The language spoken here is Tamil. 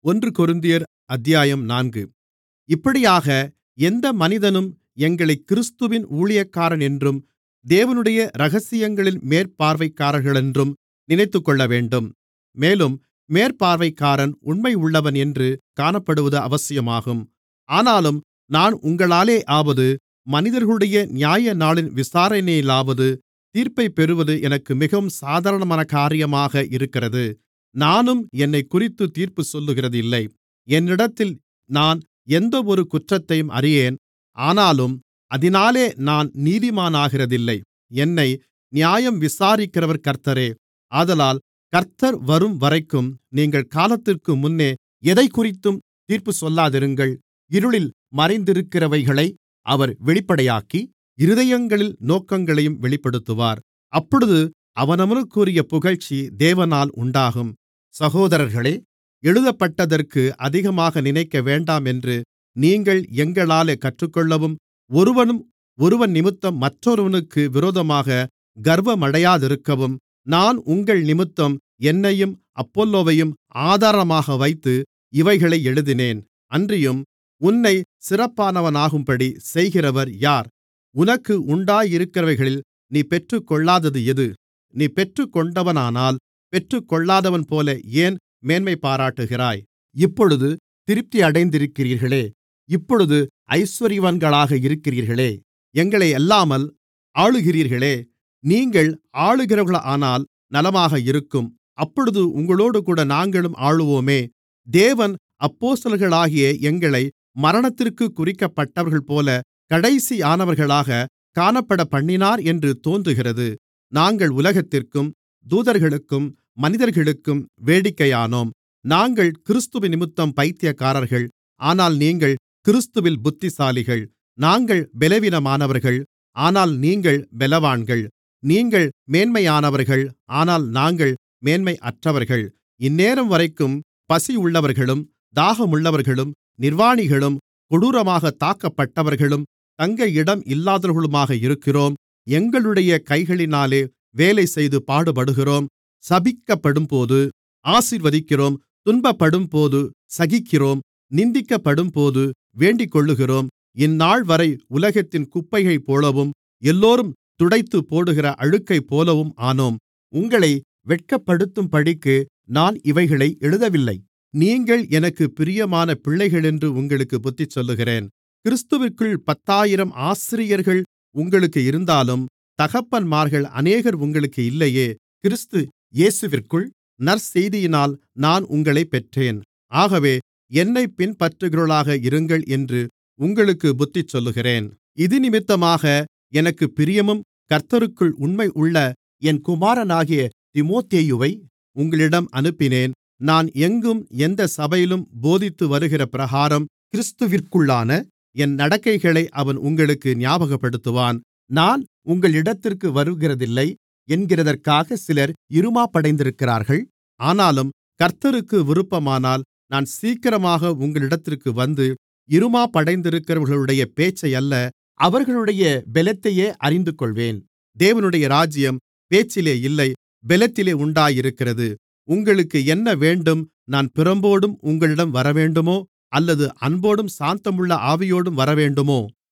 ஒன்று கொரிந்தியர் அத்தியாயம் நான்கு இப்படியாக எந்த மனிதனும் எங்களைக் கிறிஸ்துவின் ஊழியக்காரனென்றும் தேவனுடைய இரகசியங்களின் மேற்பார்வைக்காரர்களென்றும் நினைத்துக்கொள்ளவேண்டும் மேலும் மேற்பார்வைக்காரன் உண்மையுள்ளவன் என்று காணப்படுவது அவசியமாகும் ஆனாலும் நான் உங்களாலேயாவது மனிதர்களுடைய நியாயநாளின் விசாரணையிலாவது தீர்ப்பைப் பெறுவது எனக்கு மிகவும் சாதாரணமான காரியமாக இருக்கிறது நானும் என்னைக்குறித்துத் தீர்ப்பு சொல்லுகிறதில்லை என்னிடத்தில் நான் எந்தவொரு குற்றத்தையும் அறியேன் ஆனாலும் அதினாலே நான் நீதிமானாகிறதில்லை என்னை நியாயம் விசாரிக்கிறவர் கர்த்தரே ஆதலால் கர்த்தர் வரும்வரைக்கும் நீங்கள் காலத்திற்கு முன்னே எதைக்குறித்தும் தீர்ப்பு சொல்லாதிருங்கள் இருளில் மறைந்திருக்கிறவைகளை அவர் வெளிப்படையாக்கி இருதயங்களின் நோக்கங்களையும் வெளிப்படுத்துவார் அப்பொழுது அவனவனுக்குரிய புகழ்ச்சி தேவனால் உண்டாகும் சகோதரர்களே எழுதப்பட்டதற்கு அதிகமாக நினைக்கவேண்டாமென்று நீங்கள் எங்களாலே கற்றுக்கொள்ளவும் ஒருவனும் ஒருவனிமித்தம் மற்றொருவனுக்கு விரோதமாக கர்வமடையாதிருக்கவும் நான் உங்கள்நிமித்தம் என்னையும் அப்பொல்லோவையும் ஆதாரமாக வைத்து இவைகளை எழுதினேன் அன்றியும் உன்னைச் சிறப்பானவனாகும்படி செய்கிறவர் யார் உனக்கு உண்டாயிருக்கிறவைகளில் நீ பெற்றுக்கொள்ளாதது எது நீ பெற்றுக்கொண்டவனானால் பெற்றுக்கொள்ளாதவன்போல ஏன் மேன்மைபாராட்டுகிறாய் இப்பொழுது திருப்தியடைந்திருக்கிறீர்களே இப்பொழுது ஐசுவரியவான்களாக இருக்கிறீர்களே எங்களையல்லாமல் ஆளுகிறீர்களே நீங்கள் ஆளுகிறவர்களானால் நலமாக இருக்கும் அப்பொழுது உங்களோடுகூட நாங்களும் ஆளுவோமே தேவன் அப்போஸ்தலர்களாகிய எங்களை மரணத்திற்குக் குறிக்கப்பட்டவர்கள்போல கடைசியானவர்களாகக் காணப்படப்பண்ணினார் என்று தோன்றுகிறது நாங்கள் உலகத்திற்கும் தூதர்களுக்கும் மனிதர்களுக்கும் வேடிக்கையானோம் நாங்கள் கிறிஸ்துவினிமித்தம் பைத்தியக்காரர்கள் ஆனால் நீங்கள் கிறிஸ்துவில் புத்திசாலிகள் நாங்கள் பலவீனமானவர்கள் ஆனால் நீங்கள் பலவான்கள் நீங்கள் மேன்மையானவர்கள் ஆனால் நாங்கள் மேன்மையற்றவர்கள் இந்நேரம்வரைக்கும் பசியுள்ளவர்களும் தாகமுள்ளவர்களும் நிர்வாணிகளும் கொடூரமாகத் தாக்கப்பட்டவர்களும் தங்க இடம் இல்லாதவர்களுமாக இருக்கிறோம் எங்களுடைய கைகளினாலே வேலைசெய்து பாடுபடுகிறோம் சபிக்கப்படும்போது ஆசீர்வதிக்கிறோம் துன்பப்படும்போது சகிக்கிறோம் நிந்திக்கப்படும்போது வேண்டிக்கொள்ளுகிறோம் இந்நாள்வரை உலகத்தின் குப்பையைப்போலவும் எல்லோரும் துடைத்துப்போடுகிற அழுக்கைப்போலவும் ஆனோம் உங்களை வெட்கப்படுத்தும்படிக்கு நான் இவைகளை எழுதவில்லை நீங்கள் எனக்குப் பிரியமான பிள்ளைகளென்று உங்களுக்குப் புத்திசொல்லுகிறேன் கிறிஸ்துவிற்குள் பத்தாயிரம் ஆசிரியர்கள் உங்களுக்கு இருந்தாலும் தகப்பன்மார்கள் அநேகர் உங்களுக்கு இல்லையே கிறிஸ்து இயேசுவிற்குள் நற்செய்தியினால் நான் உங்களைப் பெற்றேன் ஆகவே என்னைப் பின்பற்றுகிறவர்களாக இருங்கள் என்று உங்களுக்குப் புத்திசொல்லுகிறேன் இதினிமித்தமாக எனக்குப் பிரியமும் கர்த்தருக்குள் உண்மையுள்ள என் குமாரனாகிய தீமோத்தேயுவை உங்களிடம் அனுப்பினேன் நான் எங்கும் எந்த சபையிலும் போதித்து வருகிற பிரகாரம் கிறிஸ்துவிற்குள்ளான என் நடக்கைகளை அவன் உங்களுக்கு ஞாபகப்படுத்துவான் நான் உங்களிடத்திற்கு வருகிறதில்லை என்கிறதற்காக சிலர் இறுமாப்படைந்திருக்கிறார்கள் ஆனாலும் கர்த்தருக்கு விருப்பமானால் நான் சீக்கிரமாக உங்களிடத்திற்கு வந்து இறுமாப்படைந்திருக்கிறவர்களுடைய பேச்சையல்ல அவர்களுடைய பெலத்தையே அறிந்துகொள்வேன் தேவனுடைய ராஜ்யம் பேச்சிலே இல்லை பெலத்திலே உண்டாயிருக்கிறது உங்களுக்கு என்ன வேண்டும் நான் பிரம்போடும் உங்களிடம் வரவேண்டுமோ அல்லது அன்போடும் சாந்தமுள்ள ஆவியோடும் வரவேண்டுமோ